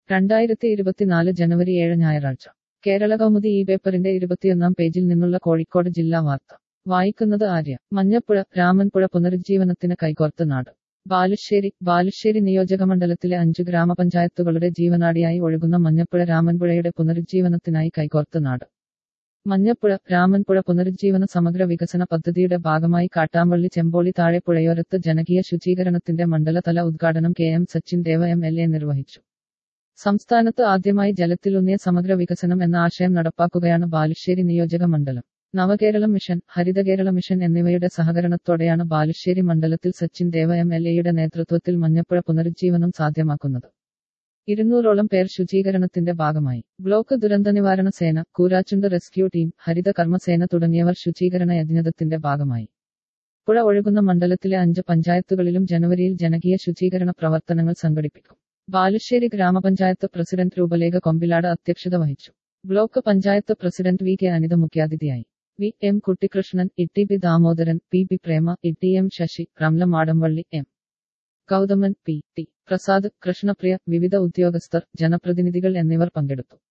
രണ്ടായിരത്തി ഇരുപത്തിനാല് ജനുവരി ഏഴ് ഞായറാഴ്ച കേരള കൗമുദി ഈ പേപ്പറിന്റെ ഇരുപത്തിയൊന്നാം പേജിൽ നിന്നുള്ള കോഴിക്കോട് ജില്ലാ വാർത്ത വായിക്കുന്നത് ആര്യ മഞ്ഞപ്പുഴ രാമൻപുഴ പുനരുജ്ജീവനത്തിന് കൈകോർത്ത് നാട് ബാലുശ്ശേരി ബാലുശ്ശേരി നിയോജകമണ്ഡലത്തിലെ അഞ്ചു ഗ്രാമപഞ്ചായത്തുകളുടെ ജീവനാടിയായി ഒഴുകുന്ന മഞ്ഞപ്പുഴ രാമൻപുഴയുടെ പുനരുജ്ജീവനത്തിനായി കൈകോർത്ത് നാട് മഞ്ഞപ്പുഴ രാമൻപുഴ പുനരുജ്ജീവന സമഗ്ര വികസന പദ്ധതിയുടെ ഭാഗമായി കാട്ടാമ്പള്ളി ചെമ്പോളി താഴെ പുഴയോരത്ത് ജനകീയ ശുചീകരണത്തിന്റെ മണ്ഡലതല ഉദ്ഘാടനം K M Sachin Dev M L A നിർവഹിച്ചു സംസ്ഥാനത്ത് ആദ്യമായി ജലത്തിലൂന്നിയ സമഗ്ര വികസനം എന്ന ആശയം നടപ്പാക്കുകയാണ് ബാലുശ്ശേരി നിയോജക മണ്ഡലം നവകേരളം മിഷൻ ഹരിതകേരള മിഷൻ എന്നിവയുടെ സഹകരണത്തോടെയാണ് ബാലുശ്ശേരി മണ്ഡലത്തിൽ സച്ചിൻ ദേവ എം എൽ എയുടെ നേതൃത്വത്തിൽ മഞ്ഞപ്പുഴ പുനരുജ്ജീവനം സാധ്യമാക്കുന്നത് ഇരുന്നൂറോളം പേർ ശുചീകരണത്തിന്റെ ഭാഗമായി ബ്ലോക്ക് ദുരന്ത നിവാരണ സേന കൂരാച്ചുണ്ട് റെസ്ക്യൂ ടീം ഹരിത കർമ്മസേന തുടങ്ങിയവർ ശുചീകരണ യജ്ഞത്തിന്റെ ഭാഗമായി പുഴ ഒഴുകുന്ന മണ്ഡലത്തിലെ അഞ്ച് പഞ്ചായത്തുകളിലും ജനുവരിയിൽ ജനകീയ ശുചീകരണ പ്രവർത്തനങ്ങൾ സംഘടിപ്പിക്കും ബാലുശ്ശേരി ഗ്രാമപഞ്ചായത്ത് പ്രസിഡന്റ് രൂപലേഖ കൊമ്പിലാട് അധ്യക്ഷത വഹിച്ചു block panchayat president V K Anitha മുഖ്യാതിഥിയായി V M Kuttikrishnan E P Damodaran P B Prema E T M Sasi Ramla Madamvalli M Gauthaman P T Prasad Krishnapriya വിവിധ ഉദ്യോഗസ്ഥർ ജനപ്രതിനിധികൾ എന്നിവർ പങ്കെടുത്തു